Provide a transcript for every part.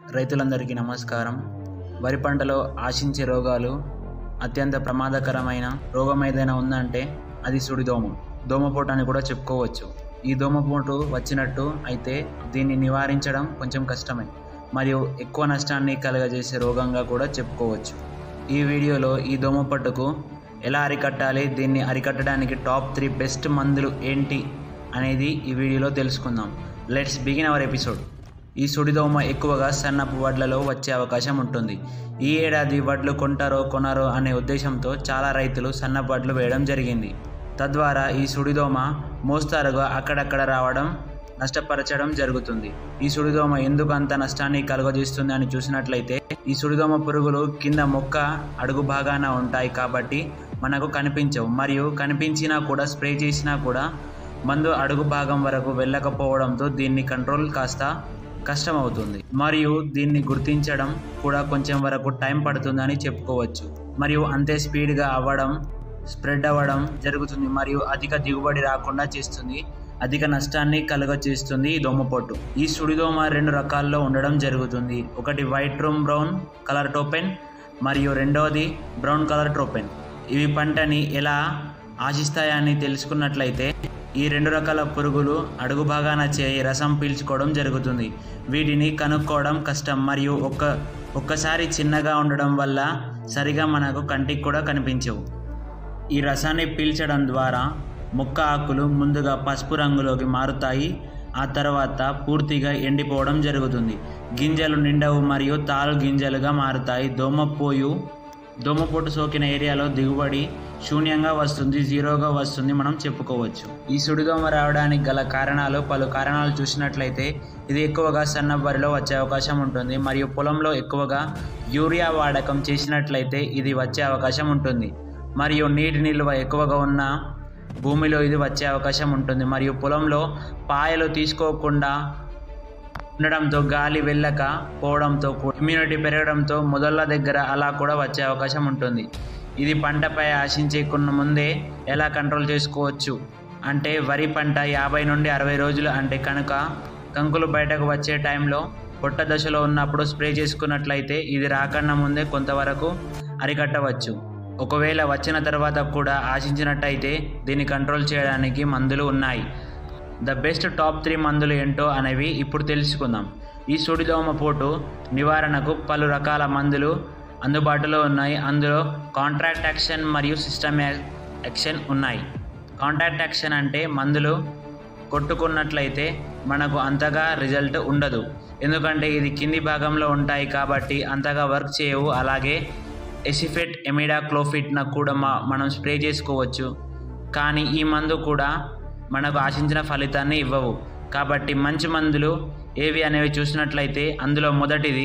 రైతులందరికీ నమస్కారం వరి పంటలో ఆశించే రోగాలు అత్యంత ప్రమాదకరమైన రోగం ఏదైనా ఉందంటే అది సుడిదోమ దోమపోటు అని కూడా చెప్పుకోవచ్చు ఈ దోమపోటు వచ్చినట్టు అయితే దీన్ని నివారించడం కొంచెం కష్టమే మరియు ఎక్కువ నష్టాన్ని కలుగజేసే రోగంగా కూడా చెప్పుకోవచ్చు ఈ వీడియోలో ఈ దోమపట్టుకు ఎలా అరికట్టాలి దీన్ని అరికట్టడానికి టాప్ త్రీ బెస్ట్ మందులు ఏంటి అనేది ఈ వీడియోలో తెలుసుకుందాం లెట్స్ బిగిన్ అవర్ ఎపిసోడ్ ఈ సుడిదోమ ఎక్కువగా సన్నపు వడ్లలో వచ్చే అవకాశం ఉంటుంది ఈ ఏడాది వడ్లు కొంటారో కొనరో అనే ఉద్దేశంతో చాలా రైతులు సన్నపు వడ్లు వేయడం జరిగింది తద్వారా ఈ సుడిదోమ మోస్తారుగా అక్కడక్కడ రావడం నష్టపరచడం జరుగుతుంది ఈ సుడిదోమ ఎందుకు అంత నష్టాన్ని కలుగజేస్తుంది అని చూసినట్లయితే ఈ సుడిదోమ పురుగులు కింద మొక్క అడుగు భాగాన ఉంటాయి కాబట్టి మనకు కనిపించవు మరియు కనిపించినా కూడా స్ప్రే చేసినా కూడా మందు అడుగు భాగం వరకు వెళ్ళకపోవడంతో దీన్ని కంట్రోల్ కాస్త కష్టమవుతుంది మరియు దీన్ని గుర్తించడం కూడా కొంచెం వరకు టైం పడుతుందని చెప్పుకోవచ్చు మరియు అంతే స్పీడ్గా అవ్వడం స్ప్రెడ్ అవ్వడం జరుగుతుంది మరియు అధిక దిగుబడి రాకుండా చేస్తుంది అధిక నష్టాన్ని కలుగచేస్తుంది ఈ దోమపోటు ఈ సుడిదోమ రెండు రకాల్లో ఉండడం జరుగుతుంది ఒకటి వైట్ రూమ్ బ్రౌన్ కలర్ టోపెన్ మరియు రెండవది బ్రౌన్ కలర్ టోపెన్ ఇవి పంటని ఎలా ఆశిస్తాయని తెలుసుకున్నట్లయితే ఈ రెండు రకాల పురుగులు అడుగు భాగాన చేయి రసం పీల్చుకోవడం జరుగుతుంది వీటిని కనుక్కోవడం కష్టం మరియు ఒక్క ఒక్కసారి చిన్నగా ఉండడం వల్ల సరిగా మనకు కంటికి కూడా కనిపించవు ఈ రసాన్ని పీల్చడం ద్వారా మొక్క ఆకులు ముందుగా పసుపు రంగులోకి మారుతాయి ఆ తర్వాత పూర్తిగా ఎండిపోవడం జరుగుతుంది గింజలు నిండవు మరియు తాలు గింజలుగా మారుతాయి దోమపోయు దోమపోటు సోకిన ఏరియాలో దిగుబడి శూన్యంగా వస్తుంది జీరోగా వస్తుంది మనం చెప్పుకోవచ్చు ఈ సుడిదోమ రావడానికి గల కారణాలు పలు కారణాలు చూసినట్లయితే ఇది ఎక్కువగా సన్న వరిలో వచ్చే అవకాశం ఉంటుంది మరియు పొలంలో ఎక్కువగా యూరియా వాడకం చేసినట్లయితే ఇది వచ్చే అవకాశం ఉంటుంది మరియు నీటి నిల్వ ఎక్కువగా ఉన్న భూమిలో ఇది వచ్చే అవకాశం ఉంటుంది మరియు పొలంలో పాయలు తీసుకోకుండా ఉండడంతో గాలి వెళ్ళక పోవడంతో ఇమ్యూనిటీ పెరగడంతో మొదళ్ళ దగ్గర అలా కూడా వచ్చే అవకాశం ఉంటుంది ఇది పంటపై ఆశించే కొన్ని ముందే ఎలా కంట్రోల్ చేసుకోవచ్చు అంటే వరి పంట యాభై నుండి అరవై రోజులు అంటే కనుక కంకులు బయటకు వచ్చే టైంలో పొట్ట దశలో ఉన్నప్పుడు స్ప్రే చేసుకున్నట్లయితే ఇది రాకన్నా ముందే కొంతవరకు అరికట్టవచ్చు ఒకవేళ వచ్చిన తర్వాత కూడా ఆశించినట్టయితే దీన్ని కంట్రోల్ చేయడానికి మందులు ఉన్నాయి ద బెస్ట్ టాప్ త్రీ మందులు ఏంటో అనేవి ఇప్పుడు తెలుసుకుందాం ఈ సుడిదోమ పోటు నివారణకు పలు రకాల మందులు అందుబాటులో ఉన్నాయి అందులో కాంట్రాక్ట్ యాక్షన్ మరియు సిస్టమ్ యాక్షన్ ఉన్నాయి కాంట్రాక్ట్ యాక్షన్ అంటే మందులు కొట్టుకున్నట్లయితే మనకు అంతగా రిజల్ట్ ఉండదు ఎందుకంటే ఇది కింది భాగంలో ఉంటాయి కాబట్టి అంతగా వర్క్ చేయవు అలాగే ఎసిఫెట్ ఎమిడా క్లోఫిట్న కూడా మా- మనం స్ప్రే చేసుకోవచ్చు కానీ ఈ మందు కూడా మనకు ఆశించిన ఫలితాన్ని ఇవ్వవు కాబట్టి మంచి మందులు ఏవి అనేవి చూసినట్లయితే అందులో మొదటిది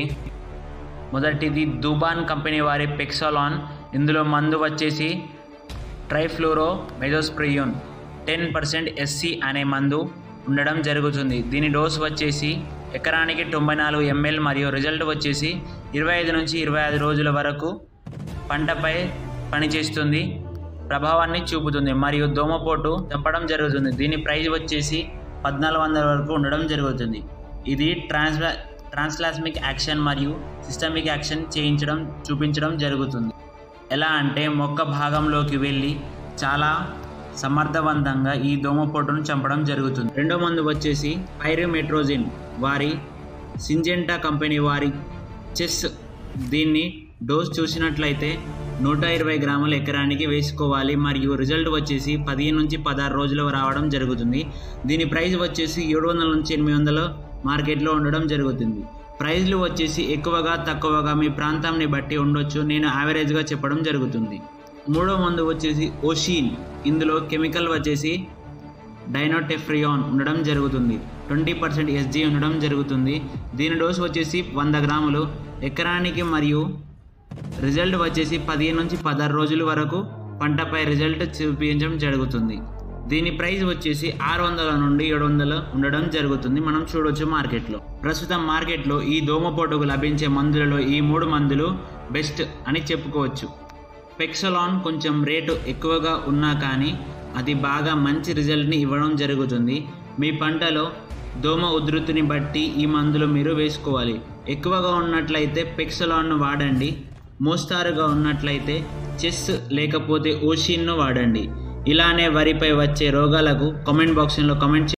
మొదటిది దుబాన్ కంపెనీ వారి పెక్సాలాన్ ఇందులో మందు వచ్చేసి triflumezopyrim ten percent SC అనే మందు ఉండడం జరుగుతుంది దీని డోస్ వచ్చేసి ఎకరానికి తొంభై నాలుగు ఎంఎల్ మరియు రిజల్ట్ వచ్చేసి ఇరవై ఐదు నుంచి ఇరవై ఐదు రోజుల వరకు పంటపై పనిచేస్తుంది ప్రభావాన్ని చూపుతుంది మరియు దోమపోటు చంపడం జరుగుతుంది దీని ప్రైస్ వచ్చేసి పద్నాలుగు వందల వరకు ఉండడం జరుగుతుంది ఇది ట్రాన్స్లా ట్రాన్స్లాస్మిక్ యాక్షన్ మరియు సిస్టమిక్ యాక్షన్ చేయించడం చూపించడం జరుగుతుంది ఎలా అంటే మొక్క భాగంలోకి వెళ్ళి చాలా సమర్థవంతంగా ఈ దోమపోటును చంపడం జరుగుతుంది రెండో మందు వచ్చేసి పైరిమెట్రోజిన్ వారి సింజెంటా కంపెనీ వారి చెస్ దీన్ని డోస్ చూసినట్లయితే నూట ఇరవై గ్రాముల ఎకరానికి వేసుకోవాలి మరియు రిజల్ట్ వచ్చేసి పదిహేను నుంచి పదహారు రోజులు రావడం జరుగుతుంది దీని ప్రైస్ వచ్చేసి ఏడు వందల నుంచి ఎనిమిది వందల మార్కెట్లో ఉండడం జరుగుతుంది ప్రైజ్లు వచ్చేసి ఎక్కువగా తక్కువగా మీ ప్రాంతాన్ని బట్టి ఉండొచ్చు నేను యావరేజ్గా చెప్పడం జరుగుతుంది మూడో మందు వచ్చేసి ఓషీన్ ఇందులో కెమికల్ వచ్చేసి డైనోటెఫ్రియాన్ ఉండడం జరుగుతుంది ట్వంటీ పర్సెంట్ ఎస్జీ ఉండడం జరుగుతుంది దీని డోస్ వచ్చేసి వంద గ్రాములు ఎకరానికి మరియు రిజల్ట్ వచ్చేసి పదిహేను నుంచి పదహారు రోజుల వరకు పంటపై రిజల్ట్ చూపించడం జరుగుతుంది దీని ప్రైస్ వచ్చేసి ఆరు వందల నుండి ఏడు వందలు ఉండడం జరుగుతుంది మనం చూడొచ్చు మార్కెట్లో ప్రస్తుతం మార్కెట్లో ఈ దోమపోటుకు లభించే మందులలో ఈ మూడు మందులు బెస్ట్ అని చెప్పుకోవచ్చు పెక్సలాన్ కొంచెం రేటు ఎక్కువగా ఉన్నా కానీ అది బాగా మంచి రిజల్ట్ని ఇవ్వడం జరుగుతుంది మీ పంటలో దోమ ఉధృతిని బట్టి ఈ మందులు మీరు వేసుకోవాలి ఎక్కువగా ఉన్నట్లయితే పెక్సలాన్ను వాడండి మోస్తారుగా ఉన్నట్లయితే చెస్ లేకపోతే ఓషిన్ను వాడండి ఇలానే వరిపై వచ్చే రోగాలకు కామెంట్ బాక్స్లో కామెంట్